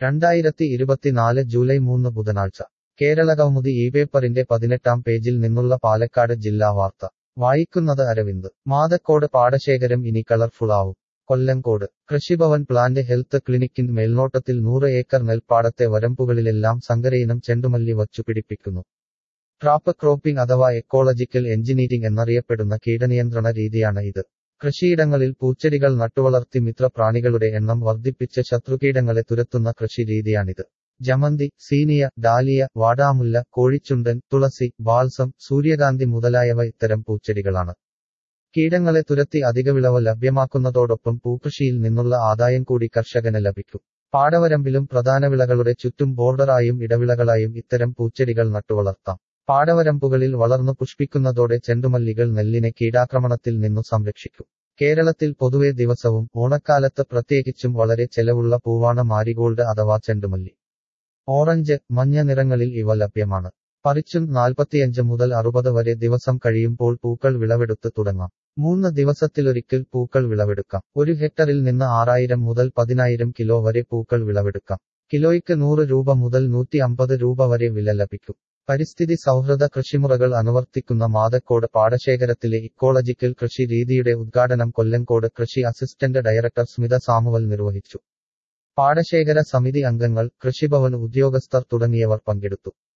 രണ്ടായിരത്തി ഇരുപത്തിനാല് ജൂലൈ മൂന്ന് ബുധനാഴ്ച കേരളകൗമുദി ഈ പേപ്പറിന്റെ പതിനെട്ടാം പേജിൽ നിന്നുള്ള പാലക്കാട് ജില്ലാ വാർത്ത വായിക്കുന്നത് അരവിന്ദ് മാതക്കോട് പാടശേഖരം ഇനി കളർഫുള്ളാവും കൊല്ലങ്കോട് കൃഷിഭവൻ പ്ലാന്റ് ഹെൽത്ത് ക്ലിനിക്കിൻ മേൽനോട്ടത്തിൽ നൂറ് ഏക്കർ നെൽപ്പാടത്തെ വരമ്പുകളിലെല്ലാം സങ്കരയിനം ചെണ്ടുമല്ലി വച്ചു പിടിപ്പിക്കുന്നു ട്രാപ്പ് ക്രോപ്പിംഗ് അഥവാ എക്കോളജിക്കൽ എഞ്ചിനീയറിംഗ് എന്നറിയപ്പെടുന്ന കീടനിയന്ത്രണ രീതിയാണ് ഇത് കൃഷിയിടങ്ങളിൽ പൂച്ചെടികൾ നട്ടുവളർത്തി മിത്രപ്രാണികളുടെ എണ്ണം വർദ്ധിപ്പിച്ച് ശത്രുകീടങ്ങളെ തുരത്തുന്ന കൃഷി രീതിയാണിത് ജമന്തി സീനിയ ഡാലിയ വാടാമുല്ല കോഴിച്ചുണ്ടൻ തുളസി ബാൾസം സൂര്യകാന്തി മുതലായവ ഇത്തരം പൂച്ചെടികളാണ് കീടങ്ങളെ തുരത്തി അധിക വിളവ് ലഭ്യമാക്കുന്നതോടൊപ്പം പൂക്കൃഷിയിൽ നിന്നുള്ള ആദായം കൂടി കർഷകന് ലഭിക്കും പാടവരമ്പിലും പ്രധാന വിളകളുടെ ചുറ്റും ബോർഡറായും ഇടവിളകളായും ഇത്തരം പൂച്ചെടികൾ നട്ടുവളർത്താം പാടവരമ്പുകളിൽ വളർന്നു പുഷ്പിക്കുന്നതോടെ ചെണ്ടുമല്ലികൾ നെല്ലിനെ കീടാക്രമണത്തിൽ നിന്നു സംരക്ഷിക്കും കേരളത്തിൽ പൊതുവെ ദിവസവും ഓണക്കാലത്ത് പ്രത്യേകിച്ചും വളരെ ചെലവുള്ള പൂവാണ് മാരിഗോൾഡ് അഥവാ ചെണ്ടുമല്ലി ഓറഞ്ച് മഞ്ഞ നിറങ്ങളിൽ ഇവ ലഭ്യമാണ് പറിച്ചും നാൽപ്പത്തിയഞ്ച് മുതൽ അറുപത് വരെ ദിവസം കഴിയുമ്പോൾ പൂക്കൾ വിളവെടുത്ത് തുടങ്ങാം മൂന്ന് ദിവസത്തിലൊരിക്കൽ പൂക്കൾ വിളവെടുക്കാം ഒരു ഹെക്ടറിൽ നിന്ന് ആറായിരം മുതൽ പതിനായിരം കിലോ വരെ പൂക്കൾ വിളവെടുക്കാം കിലോയ്ക്ക് നൂറ് രൂപ മുതൽ നൂറ്റി അമ്പത് രൂപ വരെ വില ലഭിക്കും പരിസ്ഥിതി സൗഹൃദ കൃഷിമുറകൾ അനുവർത്തിക്കുന്ന മാതക്കോട് പാടശേഖരത്തിലെ ഇക്കോളജിക്കൽ കൃഷി രീതിയുടെ ഉദ്ഘാടനം കൊല്ലങ്കോട് കൃഷി അസിസ്റ്റന്റ് ഡയറക്ടർ സ്മിത സാമുവൽ നിർവഹിച്ചു പാടശേഖര സമിതി അംഗങ്ങൾ കൃഷിഭവൻ ഉദ്യോഗസ്ഥർ തുടങ്ങിയവർ പങ്കെടുത്തു